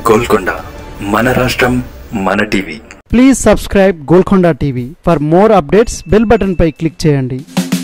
గోల్కొండ మన రాష్ట్రం మన TV please subscribe Golconda TV for more updates bell button పై క్లిక్ చేయండి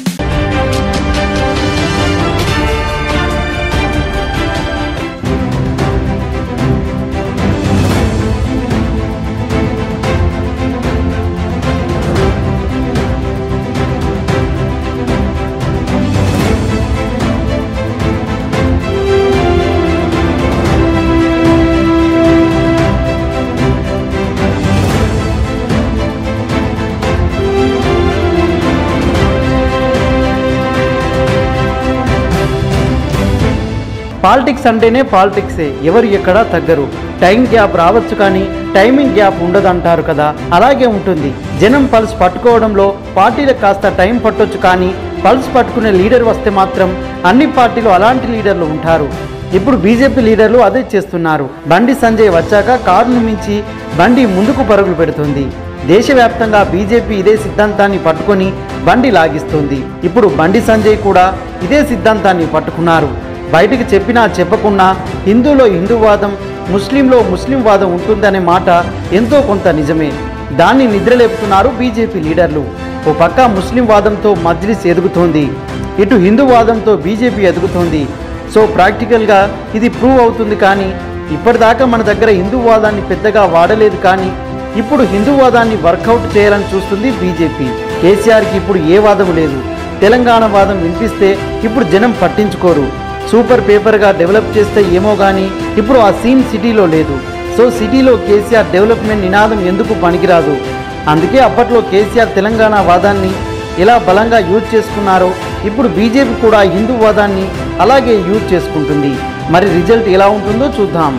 పాలిటిక్స్ అంటేనే పాలిటిక్సే ఎవరు ఎక్కడా తగ్గరు టైం గ్యాప్ రావచ్చు కానీ టైమింగ్ గ్యాప్ ఉండదంటారు కదా అలాగే ఉంటుంది జనం పల్స్ పట్టుకోవడంలో పార్టీలకు కాస్త టైం పట్టొచ్చు కానీ పల్స్ పట్టుకునే లీడర్ వస్తే మాత్రం అన్ని పార్టీలు అలాంటి లీడర్లు ఉంటారు ఇప్పుడు బీజేపీ లీడర్లు అదే చేస్తున్నారు బండి సంజయ్ వచ్చాక కారును మించి బండి ముందుకు పరుగులు పెడుతుంది దేశవ్యాప్తంగా బీజేపీ ఇదే సిద్ధాంతాన్ని పట్టుకొని బండి లాగిస్తుంది ఇప్పుడు బండి సంజయ్ కూడా ఇదే సిద్ధాంతాన్ని పట్టుకున్నారు బయటికి చెప్పినా చెప్పకున్నా హిందూలో హిందూవాదం ముస్లింలో ముస్లిం వాదం ఉంటుందనే మాట ఎంతో కొంత నిజమే దాన్ని నిద్రలేపుతున్నారు బీజేపీ లీడర్లు ఓ పక్క ముస్లిం వాదంతో మజ్లిస్ ఎదుగుతోంది ఇటు హిందూ వాదంతో బీజేపీ ఎదుగుతోంది సో ప్రాక్టికల్గా ఇది ప్రూవ్ అవుతుంది కానీ ఇప్పటిదాకా మన దగ్గర హిందూ వాదాన్ని పెద్దగా వాడలేదు కానీ ఇప్పుడు హిందూవాదాన్ని వర్కౌట్ చేయాలని చూస్తుంది బీజేపీ కేసీఆర్కి ఇప్పుడు ఏ వాదం లేదు తెలంగాణ వాదం వినిపిస్తే ఇప్పుడు జనం పట్టించుకోరు సూపర్ పేపర్గా డెవలప్ చేస్తే ఏమో కానీ ఇప్పుడు ఆ సీన్ సిటీలో లేదు సో సిటీలో కేసీఆర్ డెవలప్మెంట్ నినాదం ఎందుకు పనికిరాదు అందుకే అప్పట్లో కేసీఆర్ తెలంగాణ వాదాన్ని ఎలా బలంగా యూజ్ చేసుకున్నారో ఇప్పుడు బీజేపీ కూడా హిందూ వాదాన్ని అలాగే యూజ్ చేసుకుంటుంది మరి రిజల్ట్ ఎలా ఉంటుందో చూద్దాం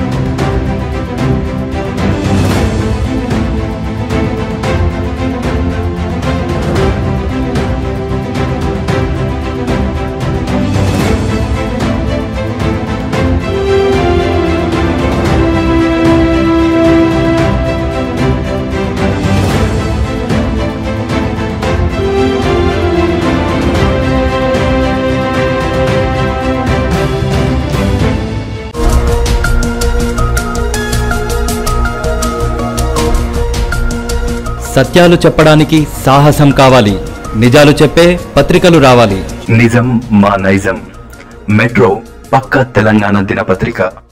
సత్యాలు చెప్పడానికి సాహసం కావాలి నిజాలు చెప్పే పత్రికలు రావాలి నిజం మా నైజం మెట్రో పక్క తెలంగాణ దినపత్రిక